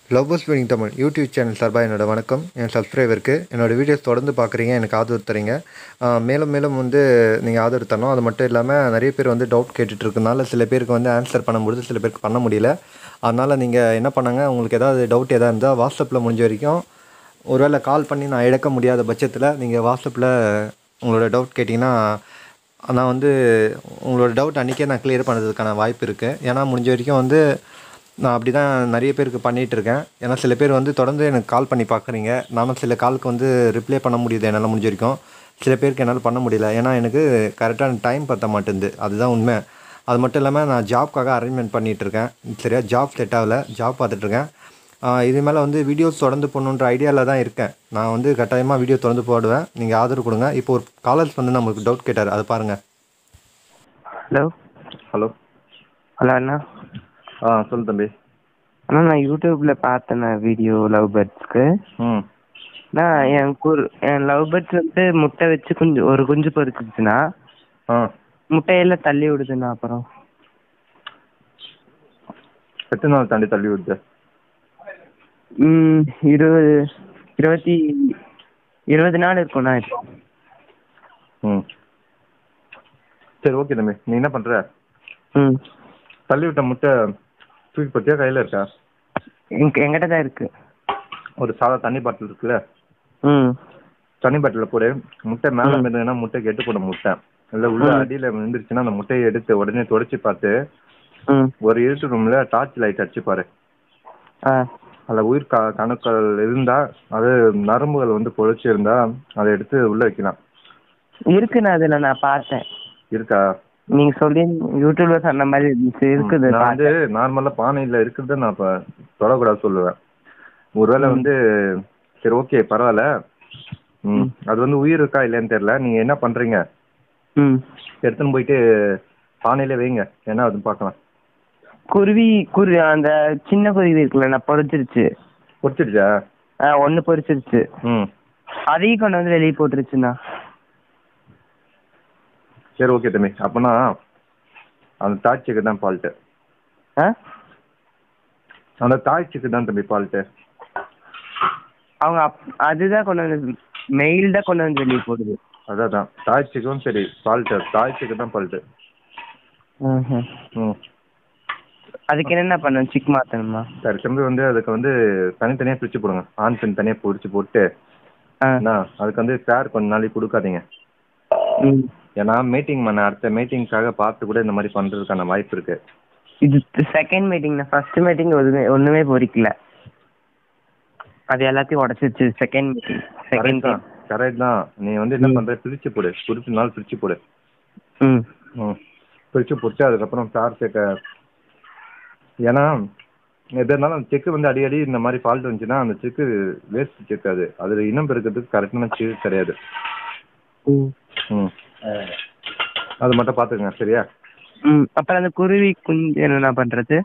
Lovers wedding Tamil YouTube channel சார்பாக என்னோட வணக்கம் என் சப்ஸ்கிரைபருக்கு என்னோடய வீடியோஸ் தொடர்ந்து பார்க்குறீங்க எனக்கு ஆதரவு தரீங்க ஆஹ் மேலும் மேலும் வந்து நீங்கள் ஆதரவு தரணும் அது மட்டும் இல்லாமல் நிறைய பேர் வந்து டவுட் கேட்டுட்டு இருக்கனால சில பேருக்கு வந்து ஆன்சர் பண்ண முடியுது சில பேருக்கு பண்ண முடியல அதனால் நீங்கள் என்ன பண்ணுங்க உங்களுக்கு ஏதாவது டவுட் எதாவது இருந்தால் வாட்ஸ்அப்பில் முடிஞ்ச வரைக்கும் ஒருவேளை கால் பண்ணி நான் எடுக்க முடியாத பட்சத்தில் நீங்கள் வாட்ஸ்அப்பில் உங்களோட டவுட் கேட்டிங்கன்னா நான் வந்து உங்களோட டவுட் அன்றைக்கே நான் கிளியர் பண்ணுறதுக்கான வாய்ப்பு இருக்குது ஏன்னா முடிஞ்ச வரைக்கும் வந்து நான் அப்படி தான் நிறைய பேருக்கு பண்ணிகிட்டு இருக்கேன் ஏன்னா சில பேர் வந்து தொடர்ந்து எனக்கு கால் பண்ணி பார்க்குறீங்க நானும் சில காலுக்கு வந்து ரிப்ளை பண்ண முடியுது என்னால் முடிஞ்ச வரைக்கும் சில பேருக்கு என்னால் பண்ண முடியல ஏன்னா எனக்கு கரெக்டான டைம் பத்த மாட்டேங்குது அதுதான் உண்மை அது மட்டும் இல்லாமல் நான் ஜாப்க்காக அரேஞ்ச்மெண்ட் பண்ணிகிட்டு இருக்கேன் சரியா ஜாப் செட் ஆகல ஜாப் பார்த்துட்ருக்கேன் இது மேலே வந்து வீடியோஸ் தொடர்ந்து போடணுன்ற ஐடியாவில் தான் இருக்கேன் நான் வந்து கட்டாயமாக வீடியோ தொடர்ந்து போடுவேன் நீங்கள் ஆதரவு கொடுங்க இப்போ ஒரு காலர்ஸ் வந்து நம்மளுக்கு டவுட் கேட்டார் அதை பாருங்கள் ஹலோ ஹலோ ஹலோ அண்ணா ஆ சொல்லு தம்பி அண்ணா நான் யூடியூப்ல பார்த்தேண்ணா வீடியோ லவ் பேர்ட்ஸ்க்கு ம் நான் என் குர் என் லவ் பேர்ட்ஸ் வந்து முட்டை வச்சு குஞ்சு ஒரு குஞ்சு பொரிச்சிச்சுன்னா ஆ முட்டையெல்லாம் தள்ளி விடுதுண்ணா அப்புறம் எத்தனை நாள் தாண்டி தள்ளி விடுது ம் இருபது இருபத்தி இருபது நாள் இருக்கும்ண்ணா இப்போ ம் சரி ஓகே தம்பி நீ என்ன பண்ணுற ம் தள்ளி விட்ட முட்டை தூக்கி பற்றியா கையில் இருக்கா எங்க எங்கிட்ட தான் இருக்கு ஒரு சாதா தண்ணி பாட்டில் இருக்குல்ல ம் தண்ணி பாட்டிலில் போடு முட்டை மேலே ம். இருந்ததுன்னா முட்டை கெட்டு போடும் முட்டை இல்லை உள்ள ம். அடியில் விழுந்துருச்சுன்னா அந்த முட்டையை எடுத்து உடனே துடைச்சி பார்த்து ம் ஒரு இருட்டு ரூமில் டார்ச் லைட் அடிச்சு பாரு ஆ அதில் உயிர் க கணுக்கள் இருந்தால் அது நரம்புகள் வந்து பொழைச்சி இருந்தால் அதை எடுத்து உள்ளே வைக்கலாம் இருக்குண்ணா அதில் நான் பார்த்தேன் இருக்கா நீங்க சொல்லி யூடியூப்ல சொன்ன மாதிரி இருந்துச்சு இருக்குது நான் வந்து பார்த்தேன் நார்மலாக பானையில் இருக்கிறத நான் இப்போ தொடக்கூடாது சொல்லுவேன் ஒருவேளை ம். வந்து சரி ஓகே பரவாயில்ல ம் ம். அது வந்து உயிர் இருக்கா இல்லையான்னு தெரியல நீங்கள் என்ன பண்ணுறீங்க ம் எடுத்துன்னு போயிட்டு பானையிலே வைங்க என்ன அதுன்னு பார்க்கலாம் குருவி குருவி அந்த சின்ன குருவி இருக்குல்ல நான் பொரிச்சிருச்சு பொறிச்சிடுச்சா ஆ ஒன்று பொரிச்சிருச்சு ம் அதையும் கொண்டு வந்து வெளியே போட்டுருச்சுண்ணா சரி ஓகே தம்பி அப்போனா அந்த தாய்ச்சிக்கு தான் ஃபால்ட்டு ஆ அந்த தாய்ச்சிக்கு தான் தம்பி ஃபால்ட்டு அவங்க அப் அதுதான் கொண்டு வந்து மெயில் தான் கொண்டு வந்து வெளியே போடுது அதான் தான் தாய்ச்சிக்கும் சரி ஃபால்ட்டு தாய்ச்சிக்கு தான் ஃபால்ட்டு ம்ஹும். ம் அதுக்கு என்னென்ன பண்ணணும் சிக் மாற்றணுமா சரி தம்பி வந்து அதுக்கு வந்து தனித்தனியாக பிரித்து போடுங்க ஆண் பெண் தனியாக பிரித்து போட்டு ஆ என்ன அதுக்கு வந்து பேர் கொஞ்ச நாளைக்கு கொடுக்காதீங்க ம் ஏன்னா மீட்டிங் பண்ண அடுத்த மீட்டிங்க்காக பார்த்து கூட இந்த மாதிரி பண்ணுறதுக்கான வாய்ப்பு இருக்கு இது செகண்ட் மீட்டிங்ண்ணா ஃபர்ஸ்ட் மீட்டிங் ஒன்றுமே ஒன்றுமே பொறிக்கல அது எல்லாத்தையும் உடச்சிருச்சு செகண்ட் மீட்டிங் கரெக்ட் செகண்ட் தான் கரெக்ட் தான் நீ வந்து என்ன ம். பண்ணுற பிரித்து போடு குறிப்பிட்ட நாள் பிரித்து போடு ம் ம் பிரித்து போட்டு அதுக்கப்புறம் பேர் சேர்க்க ஏன்னா எது இருந்தாலும் அந்த செக்கு வந்து அடிக்கடி இந்த மாதிரி ஃபால்ட் வந்துச்சுன்னா அந்த செக்கு வேஸ்ட் செக் அது அதில் இனம் பெருக்கிறதுக்கு கரெக்டான செக் கிடையாது ம் ம் அது மட்டும் பார்த்துக்கங்க சரியா ம் அப்புறம் அந்த குருவி குஞ்சு என்னண்ணா பண்றது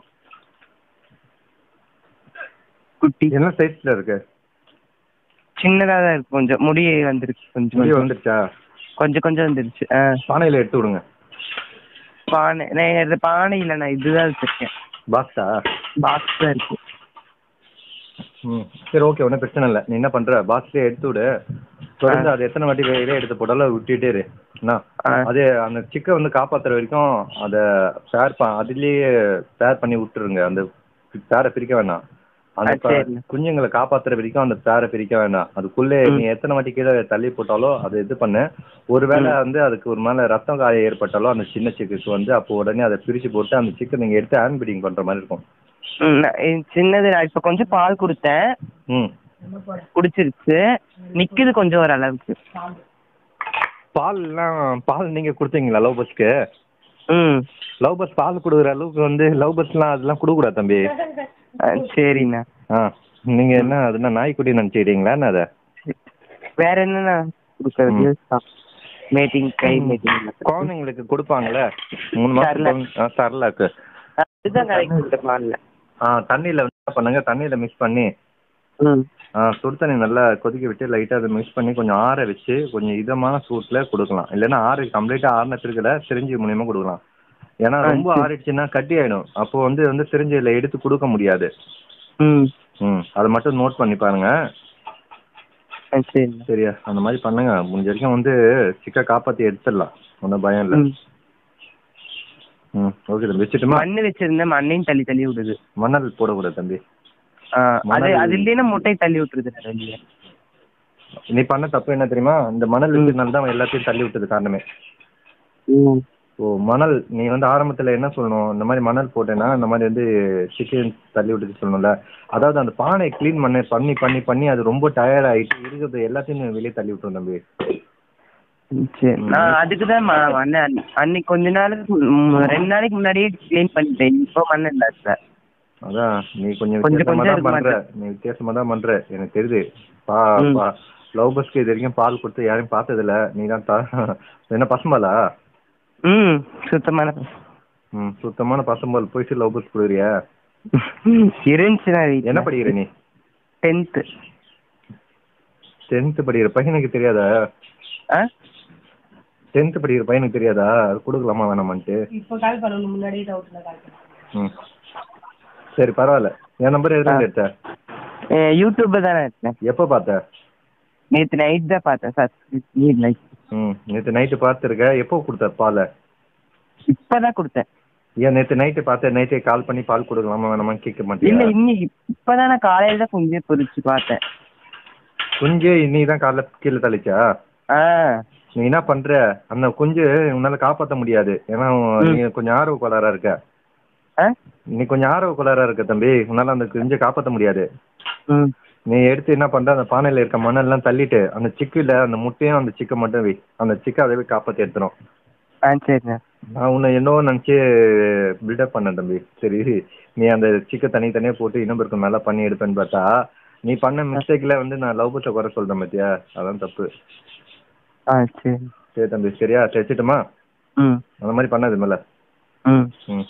குட்டி என்ன சைஸில் இருக்கு சின்னதா தான் இருக்கு கொஞ்சம் முடி வந்துருச்சு கொஞ்சம் முடி கொஞ்சம் வந்துருச்சா கொஞ்சம் கொஞ்சம் வந்துருச்சு ஆ பானையில் எடுத்து விடுங்க பானை நான் இது பானை இல்லைண்ணா இதுதான் வச்சிருக்கேன் பாக்ஸா பாக்ஸ் தான் இருக்கு ம் சரி ஓகே ஒன்றும் பிரச்சனை இல்லை நீ என்ன பண்ணுற பாக்ஸ்லேயே எடுத்து விடு தொடர்ந்து அது எத்தனை வாட்டி வெளியே எடுத்து போட்டாலும் விட்டுட்டே இரு என்ன ஆ. அதே அந்த சிக்கை வந்து காப்பாற்றுற வரைக்கும் அதை பேர் ப அதுலேயே பேர் பண்ணி விட்டுருங்க அந்த பேரை பிரிக்க வேணாம் அந்த ஆ, ப- சரிண்ணா. குஞ்சுங்களை காப்பாற்றுற வரைக்கும் அந்த பேரை பிரிக்க வேண்டாம் அதுக்குள்ளே ம். நீ எத்தனை வாட்டி கீழே தள்ளி போட்டாலும் அதை இது பண்ணு ஒருவேளை வந்து அதுக்கு ஒரு மேலே ரத்தம் காயம் ஏற்பட்டாலும் அந்த சின்ன சிக்குக்கு வந்து அப்போ உடனே அதை பிரித்து போட்டு அந்த சிக்கை நீங்கள் எடுத்து ஹேண்ட் பீடிங் பண்ணுற மாதிரி இருக்கும் ம் நான் இது சின்னது நான் இப்போ கொஞ்சம் பால் கொடுத்தேன் ம் குடிச்சிருச்சு நிக்குது கொஞ்சம் ஓரளவுக்கு பால்லாம் பால் நீங்கள் கொடுத்தீங்களா லவ் பஸ்க்கு ம் லவ் பஸ் பால் கொடுக்குற அளவுக்கு வந்து லவ் பஸ்லாம் அதெல்லாம் கொடுக்கக்கூடாது தம்பி ஆ, சரிண்ணா ஆ நீங்கள் என்ன அதுனா நாய்க்குட்டி நினச்சிக்கிறீங்களா என்ன அதை வேற என்னண்ணா கொடுக்கறது மீட்டிங் கை மீட்டிங் குழந்தைங்களுக்கு கொடுப்பாங்கல்ல மூணு மாதம் சரலாக். குழந்தை- ஆ சரலாக்கு அதுதான் கரெக்ட் பால்ல ஆ தண்ணியில் என்ன பண்ணுங்க தண்ணியில் மிக்ஸ் பண்ணி ம் ஆ சுடு தண்ணி நல்லா கொதிக்க விட்டு லைட்டாக அதை மிக்ஸ் பண்ணி கொஞ்சம் ஆற வச்சு கொஞ்சம் இதமான சூட்டில் கொடுக்கலாம் இல்லைன்னா ஆறு கம்ப்ளீட்டாக ஆறின பிறகுல சிரிஞ்சி மூலியமாக கொடுக்கலாம் ஏன்னா ஆ, ரொம்ப சரி. ஆறிடுச்சுன்னா கட்டி ஆயிடும் அப்போ வந்து வந்து சிரிஞ்சியில் எடுத்து கொடுக்க முடியாது ம் ம் அதை மட்டும் நோட் பண்ணி பாருங்க ஆ சரிண்ணா சரியா அந்த மாதிரி பண்ணுங்க முடிஞ்ச வரைக்கும் வந்து சிக்கை காப்பாற்றி எடுத்துடலாம் ஒன்றும் பயம் இல்லை ம் ம் ஓகே தம்பி வச்சுட்டுமா மண்ணு வச்சிருந்தேன் மண்ணையும் தள்ளி தள்ளி விடுது மணல் போடக்கூடாது தம்பி ஆ அது மணல். அது இல்லைன்னா முட்டை தள்ளி விட்டுருது வெளியே நீ பண்ண தப்பு என்ன தெரியுமா இந்த மணல் வச்சதுனால தான் எல்லாத்தையும் தள்ளி விட்டது காரணமே ம் ஓ மணல் நீ வந்து ஆரம்பத்தில் என்ன சொல்லணும் இந்த மாதிரி மணல் போட்டேன்னா இந்த மாதிரி வந்து சிக்கன் தள்ளி விட்டுட்டு சொல்லணும்ல அதாவது அந்த பானை க்ளீன் பண்ண பண்ணி பண்ணி பண்ணி அது ரொம்ப டயர்ட் ஆகிட்டு இருக்கிறது எல்லாத்தையும் வெளியே தள்ளி விட்டுரும் தம்பி ம், சரி நான் அதுக்கு தான் அண்ணன் அன்னைக்கு கொஞ்ச நாளுக்கு ம், ரெண்டு நாளைக்கு முன்னாடியே க்ளீன் பண்ணிட்டேன் இப்போ மண்ணு இல்லை சார் அதான் நீ கொஞ்சம் கொஞ்சம் வித்தியாசமா கொஞ்சம் தான் இருக்க பண்ற நீ வித்தியாசமா தான் பண்ற எனக்கு தெரியுது பா ம். பா லவ் பஸ்க்கு இது வரைக்கும் பால் கொடுத்து யாரையும் பார்த்ததில்ல நீ தான் தா என்ன பசும்பாலா ம் சுத்தமான ம் சுத்தமான பசும்பால் போயிட்டு லவ் பஸ் கொடுக்குறியா இருந்துச்சுண்ணா என்ன படிக்கிற நீ டென்த்து டென்த்து படிக்கிற பையனுக்கு தெரியாதா ஆ டென்த்து படிக்கிற பையனுக்கு தெரியாதா அது கொடுக்கலாமா வேணாமான்ட்டு இப்போ கால் பண்ணணும் முன்னாடியே டவுட்டில் கால் பண்ணணும் ம் சரி பரவாயில்ல என் நம்பர் எதுல எடுத்த யூடியூப்ல தானே இருக்கேன் எப்போ பார்த்த நேற்று நைட் தான் பார்த்தேன் சார் லைக் ம் நேற்று நைட்டு பார்த்துருக்க எப்போ கொடுத்த பாலை இப்பதான் கொடுத்தேன் ஏன் நேற்று நைட்டு பார்த்த நைட்டே கால் பண்ணி பால் கொடுக்கலாமா வேணாமான்னு கேட்க இல்ல மாட்டியா இன்னைக்கு இப்பதான் நான் காலையில தான் கொஞ்சம் பொரிச்சு பார்த்தேன் குஞ்சு இன்னைக்கு தான் காலைல கீழே தள்ளிச்சா ஆ நீ என்ன பண்ற அந்த குஞ்சு உன்னால காப்பாற்ற முடியாது ஏன்னா நீ கொஞ்சம் ஆர்வ கோளாறா இருக்க ஆ நீ கொஞ்சம் ஆர்வ கோளாறா இருக்க தம்பி உன்னால அந்த குஞ்சை காப்பாற்ற முடியாது ம் நீ எடுத்து என்ன பண்ற அந்த பானையில இருக்க மண்ணெல்லாம் தள்ளிட்டு அந்த சிக்குல அந்த முட்டையும் அந்த சிக்கை மட்டும் வை அந்த சிக்கை அதை காப்பாற்றி எடுத்துரும் ஆ சரிண்ணா நான் உன்னை என்னவோ நினச்சி பில்டப் பண்ணேன் தம்பி சரி நீ அந்த சிக்கை தனித்தனியாக போட்டு இன்னொருக்கு மேலே பண்ணி எடுப்பேன்னு பார்த்தா நீ பண்ண மிஸ்டேக்கில் வந்து நான் லவ் பஸ்ஸை குறை சொல்கிறேன் பார்த்தியா அதான் தப்பு ஆ சரி சரி தம்பி சரியா தைச்சிட்டுமா ம் அந்த மாதிரி பண்ணாது மேலே ம் ம்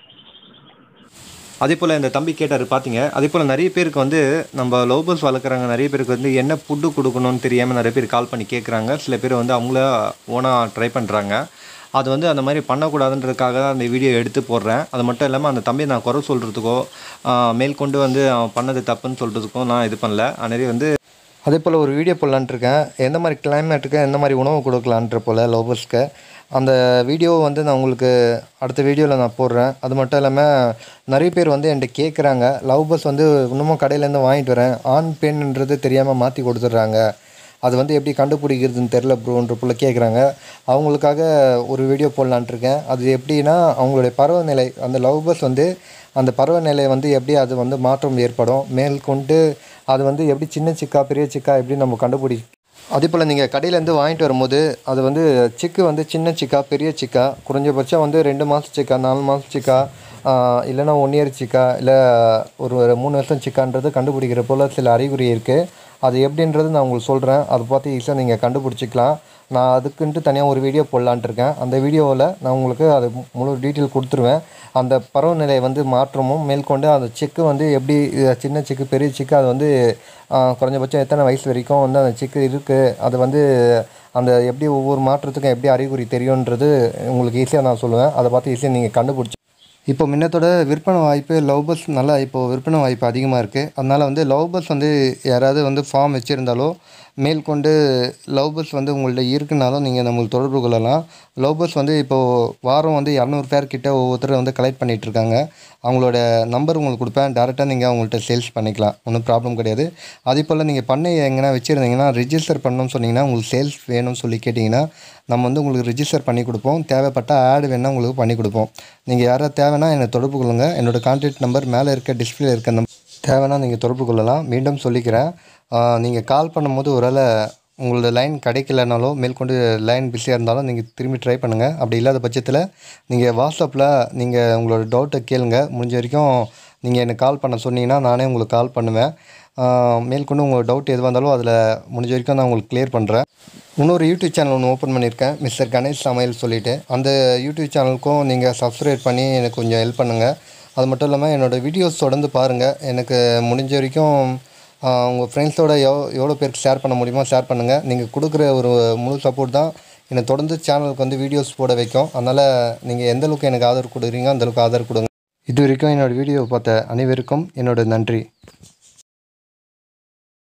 அதே போல் இந்த தம்பி கேட்டார் பார்த்தீங்க அதே போல் நிறைய பேருக்கு வந்து நம்ம லவ் பேர்ட்ஸ் வளர்க்குறாங்க நிறைய பேருக்கு வந்து என்ன ஃபுட்டு கொடுக்கணும்னு தெரியாமல் நிறைய பேர் கால் பண்ணி கேட்குறாங்க சில பேர் வந்து அவங்கள ஓனாக ட்ரை பண்ணுறாங்க அது வந்து அந்த மாதிரி பண்ணக்கூடாதுன்றதுக்காக தான் அந்த வீடியோ எடுத்து போடுறேன் அது மட்டும் இல்லாமல் அந்த தம்பியை நான் குறை சொல்கிறதுக்கோ மேற்கொண்டு வந்து அவன் பண்ணது தப்புன்னு சொல்கிறதுக்கும் நான் இது பண்ணல நிறைய வந்து அதே போல் ஒரு வீடியோ போடலான்ட்டு இருக்கேன் எந்த மாதிரி கிளைமேட்டுக்கு எந்த மாதிரி உணவு கொடுக்கலான்ற போல் லவர்ஸ்க்கு அந்த வீடியோ வந்து நான் உங்களுக்கு அடுத்த வீடியோவில் நான் போடுறேன் அது மட்டும் இல்லாமல் நிறைய பேர் வந்து என்கிட்ட கேட்குறாங்க லவ் பஸ் வந்து இன்னமும் கடையிலேருந்து வாங்கிட்டு வரேன் ஆண் பெண்ன்றது தெரியாமல் மாற்றி கொடுத்துட்றாங்க அது வந்து எப்படி கண்டுபிடிக்கிறதுன்னு தெரில ப்ரோன்ற போல கேட்குறாங்க அவங்களுக்காக ஒரு வீடியோ போடலான்ட்டு இருக்கேன் அது எப்படின்னா அவங்களுடைய பருவநிலை அந்த லவ் பஸ் வந்து அந்த பருவநிலை வந்து எப்படி அது வந்து மாற்றம் ஏற்படும் மேற்கொண்டு அது வந்து எப்படி சின்ன சிக்கா பெரிய சிக்கா எப்படி நம்ம கண்டுபிடி அதே போல் நீங்கள் கடையிலேருந்து வாங்கிட்டு வரும்போது அது வந்து சிக்கு வந்து சின்ன சிக்கா பெரிய சிக்கா குறைஞ்சபட்சம் வந்து ரெண்டு மாதம் சிக்கா நாலு மாதம் சிக்கா ஆஹ் இல்லைன்னா ஒன் இயர் சிக்கா இல்லை ஒரு ஒரு மூணு வருஷம் சிக்கான்றது கண்டுபிடிக்கிற போல் சில அறிகுறி இருக்குது அது எப்படின்றது நான் உங்களுக்கு சொல்கிறேன் அதை பார்த்து ஈஸியாக நீங்கள் கண்டுபிடிச்சிக்கலாம் நான் அதுக்குன்ட்டு தனியாக ஒரு வீடியோ போடலான்ட்டு இருக்கேன் அந்த வீடியோவில் நான் உங்களுக்கு அது மு- முழு டீட்டெயில் கொடுத்துருவேன் அந்த பருவநிலை வந்து மாற்றமும் மேற்கொண்டு அந்த சிக்கு வந்து எப்படி அஹ், சின்ன சிக்கு பெரிய சிக்கு அது வந்து ஆஹ், குறைஞ்சபட்சம் எத்தனை வயசு வரைக்கும் வந்து அந்த சிக்கு இருக்குது அது வந்து அந்த எப்படி ஒவ்வொரு மாற்றத்துக்கும் எப்படி அறிகுறி தெரியுன்றது உங்களுக்கு ஈஸியாக நான் சொல்லுவேன் அதை பார்த்து ஈஸியாக நீங்கள் கண்டுபிடிச்சி இப்போ முன்னத்தோட விற்பனை வாய்ப்பு லவ் பஸ் நல்லா இப்போது விற்பனை வாய்ப்பு அதிகமாக இருக்குது அதனால் வந்து லவ் பஸ் வந்து யாராவது வந்து ஃபார்ம் வச்சுருந்தாலோ மேற்கொண்டு லவ் பஸ் வந்து உங்கள்ட்ட இருக்குனாலும் நீங்கள் நம்மளுக்கு தொடர்பு கொள்ளலாம் லவ் பஸ் வந்து இப்போது வாரம் வந்து இரநூறு பேர் கிட்ட ஒவ்வொருத்தர் வந்து கலெக்ட் பண்ணிகிட்டு இருக்காங்க அவங்களோட நம்பர் உங்களுக்கு கொடுப்பேன் டேரெக்டாக நீங்கள் அவங்கள்ட்ட சேல்ஸ் பண்ணிக்கலாம் ஒன்றும் ப்ராப்ளம் கிடையாது அதே போல் நீங்கள் பண்ணை எங்கன்னா வச்சுருந்தீங்கன்னா ரிஜிஸ்டர் பண்ணணும்னு சொன்னீங்கன்னா உங்களுக்கு சேல்ஸ் வேணும்னு சொல்லி கேட்டிங்கன்னா நம்ம வந்து உங்களுக்கு ரிஜிஸ்டர் பண்ணி கொடுப்போம் தேவைப்பட்ட ஆடு வேணால் உங்களுக்கு பண்ணி கொடுப்போம் நீங்கள் யாராவது தேவைன்னா என்னை தொடர்பு கொள்ளுங்கள் என்னோட கான்டாக்ட் நம்பர் மேலே இருக்க டிஸ்பிளே இருக்க நம்பர் தேவைன்னா நீங்கள் தொடர்பு கொள்ளலாம் மீண்டும் சொல்லிக்கிறேன் நீங்கள் கால் பண்ணும்போது ஒருவேளை உங்களோட லைன் கிடைக்கலனாலோ மேற்கொண்டு லைன் பிஸியாக இருந்தாலும் நீங்கள் திரும்பி ட்ரை பண்ணுங்கள் அப்படி இல்லாத பட்சத்தில் நீங்கள் வாட்ஸ்அப்பில் நீங்கள் உங்களோட டவுட்டை கேளுங்க முடிஞ்ச வரைக்கும் நீங்கள் எனக்கு கால் பண்ண சொன்னீங்கன்னா நானே உங்களுக்கு கால் பண்ணுவேன் ஆஹ் மேற்கொண்டு உங்கள் டவுட் எதுவாக இருந்தாலும் அதில் முடிஞ்ச வரைக்கும் நான் உங்களுக்கு க்ளியர் பண்ணுறேன் இன்னொரு யூடியூப் சேனல் ஒன்று ஓப்பன் பண்ணியிருக்கேன் மிஸ்டர் கணேஷ் சமையல் சொல்லிட்டு அந்த யூடியூப் சேனலுக்கும் நீங்கள் சப்ஸ்கிரைப் பண்ணி எனக்கு கொஞ்சம் ஹெல்ப் பண்ணுங்கள் அது மட்டும் இல்லாமல் என்னோடய வீடியோஸ் தொடர்ந்து பாருங்கள் எனக்கு முடிஞ்ச வரைக்கும் உங்கள் ஃப்ரெண்ட்ஸோட எவ் எவ்வளோ பேருக்கு ஷேர் பண்ண முடியுமோ ஷேர் பண்ணுங்கள் நீங்கள் கொடுக்குற ஒரு முழு சப்போர்ட் தான் என்னை தொடர்ந்து சேனலுக்கு வந்து வீடியோஸ் போட வைக்கும் அதனால் நீங்கள் எந்த அளவுக்கு எனக்கு ஆதரவு கொடுக்குறீங்க அந்த அளவுக்கு ஆதரவு கொடுங்க இது வரைக்கும் என்னோடய வீடியோவை பார்த்த அனைவருக்கும் என்னோட நன்றி